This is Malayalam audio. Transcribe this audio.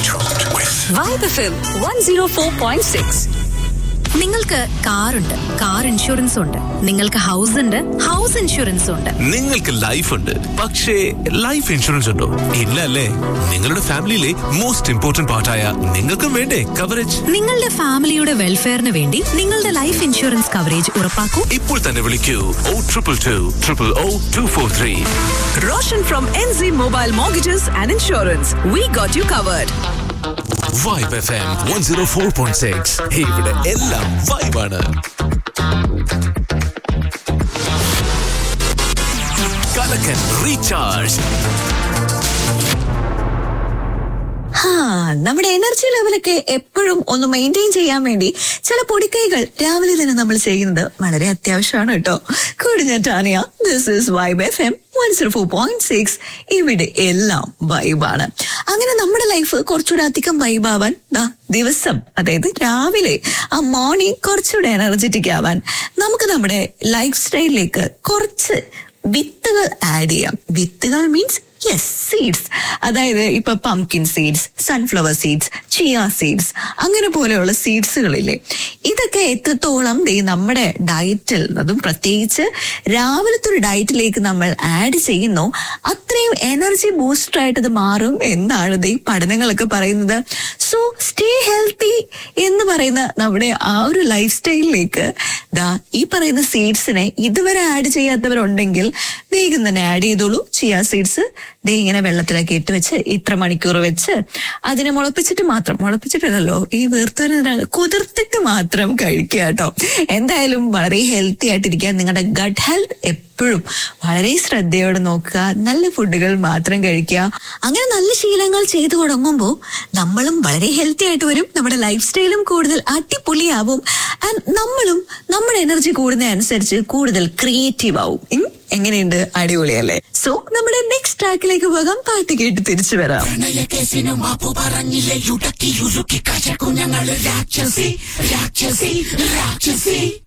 Vibe FM one zero four point six നിങ്ങൾക്ക് കാറുണ്ട് കാർ ഇൻഷുറൻസ് ഉണ്ട് നിങ്ങൾക്ക് ഹൗസ് ഉണ്ട് ഹൗസ് ഇൻഷുറൻസ് ഉണ്ട് നിങ്ങൾക്ക് ലൈഫ് ഉണ്ട് പക്ഷേ ലൈഫ് ഇൻഷുറൻസ് ഉണ്ടോ ഇല്ല അല്ലേ നിങ്ങളുടെ ഫാമിലിയിലെ മോസ്റ്റ് ഇമ്പോർട്ടന്റ് പാർട്ടായ നിങ്ങൾക്കും വേണ്ടേ കവറേജ് നിങ്ങളുടെ ഫാമിലിയുടെ വെൽഫെയറിന് വേണ്ടി നിങ്ങളുടെ ലൈഫ് ഇൻഷുറൻസ് കവറേജ് ഉറപ്പാക്കൂ ഇപ്പോൾ തന്നെ വിളിക്കൂ O triple two triple O two four three Roshan from N C mobile mortgages and insurance we got you covered vibe F M one zero four point six ഇവിടെ എല്ലാം വൈബാണ് കലക്കൻ റീചാർജ് ഹാ നമ്മുടെ എനർജി ലെവലൊക്കെ എപ്പോഴും ഒന്ന് മെയിൻറ്റെയിൻ ചെയ്യാൻ വേണ്ടി ചില പൊടിക്കൈകൾ രാവിലെ തന്നെ നമ്മൾ ചെയ്യുന്നത് വളരെ അത്യാവശ്യമാണ് കേട്ടോ കൂടി ഞാൻ Tania this is vibe F M one zero four point six ഇവിടെ എല്ലാം വൈബാണ് അങ്ങനെ നമ്മുടെ ലൈഫ് കുറച്ചുകൂടെ അധികം വൈബാവാൻ ദാ ദിവസം അതായത് രാവിലെ ആ മോർണിംഗ് കുറച്ചുകൂടെ എനർജറ്റിക് ആവാൻ നമുക്ക് നമ്മുടെ ലൈഫ് സ്റ്റൈലിലേക്ക് കുറച്ച് വിത്തുകൾ ആഡ് ചെയ്യാം വിത്തുകൾ മീൻസ് യെസ് സീഡ്സ് അതായത് ഇപ്പൊ pumpkin seeds sunflower seeds chia seeds അങ്ങനെ പോലെയുള്ള സീഡ്സുകളില്ലേ ഇതൊക്കെ എത്രത്തോളം ദേ നമ്മുടെ ഡയറ്റിൽ അതും പ്രത്യേകിച്ച് രാവിലത്തെ ഒരു ഡയറ്റിലേക്ക് നമ്മൾ ആഡ് ചെയ്യുന്നു അത്രയും എനർജി ബൂസ്റ്റർ ആയിട്ട് ഇത് മാറും എന്നാണ് ദേ പഠനങ്ങളൊക്കെ പറയുന്നത് സോ സ്റ്റേ ഹെൽത്തി എന്ന് പറയുന്ന നമ്മുടെ ആ ഒരു ലൈഫ് സ്റ്റൈലിലേക്ക് ദാ ഈ പറയുന്ന സീഡ്സിനെ ഇതുവരെ ആഡ് ചെയ്യാത്തവരുണ്ടെങ്കിൽ വേഗം തന്നെ ആഡ് ചെയ്തോളൂ ചിയ സീഡ്സ് ദേ ഇങ്ങനെ വെള്ളത്തിലൊക്കെ ഇട്ട് വെച്ച് ഇത്ര മണിക്കൂർ വെച്ച് അതിനെ മുളപ്പിച്ചിട്ട് മാത്രം മുളപ്പിച്ചിട്ടില്ലല്ലോ ഈ വീർത്തവരെ കുതിർത്തിട്ട് മാത്രം കഴിക്കുക കേട്ടോ എന്തായാലും വളരെ ഹെൽത്തി ആയിട്ടിരിക്കാൻ നിങ്ങളുടെ ഗട്ട് ഹെൽത്ത് എപ്പോഴും വളരെ ശ്രദ്ധയോടെ നോക്കുക നല്ല ഫുഡുകൾ മാത്രം കഴിക്കുക അങ്ങനെ നല്ല ശീലങ്ങൾ ചെയ്തു തുടങ്ങുമ്പോൾ നമ്മളും വളരെ ഹെൽത്തി ആയിട്ട് വരും നമ്മുടെ ലൈഫ് സ്റ്റൈലും കൂടുതൽ അടിപൊളിയാവും ആൻഡ് നമ്മളും നമ്മുടെ എനർജി കൂടുന്നതനുസരിച്ച് കൂടുതൽ ക്രിയേറ്റീവ് ആവും ഉം? എങ്ങനെയുണ്ട് അടിപൊളിയല്ലേ സോ നമ്മുടെ നെക്സ്റ്റ് ട്രാക്കിലേക്ക് പോകാം പാട്ട് കേട്ട് തിരിച്ചു വരാം പറഞ്ഞില്ലേ യുടക്കി യുരുക്കി കശക്കു ഞങ്ങള് രാക്ഷസി രാക്ഷസി രാക്ഷസി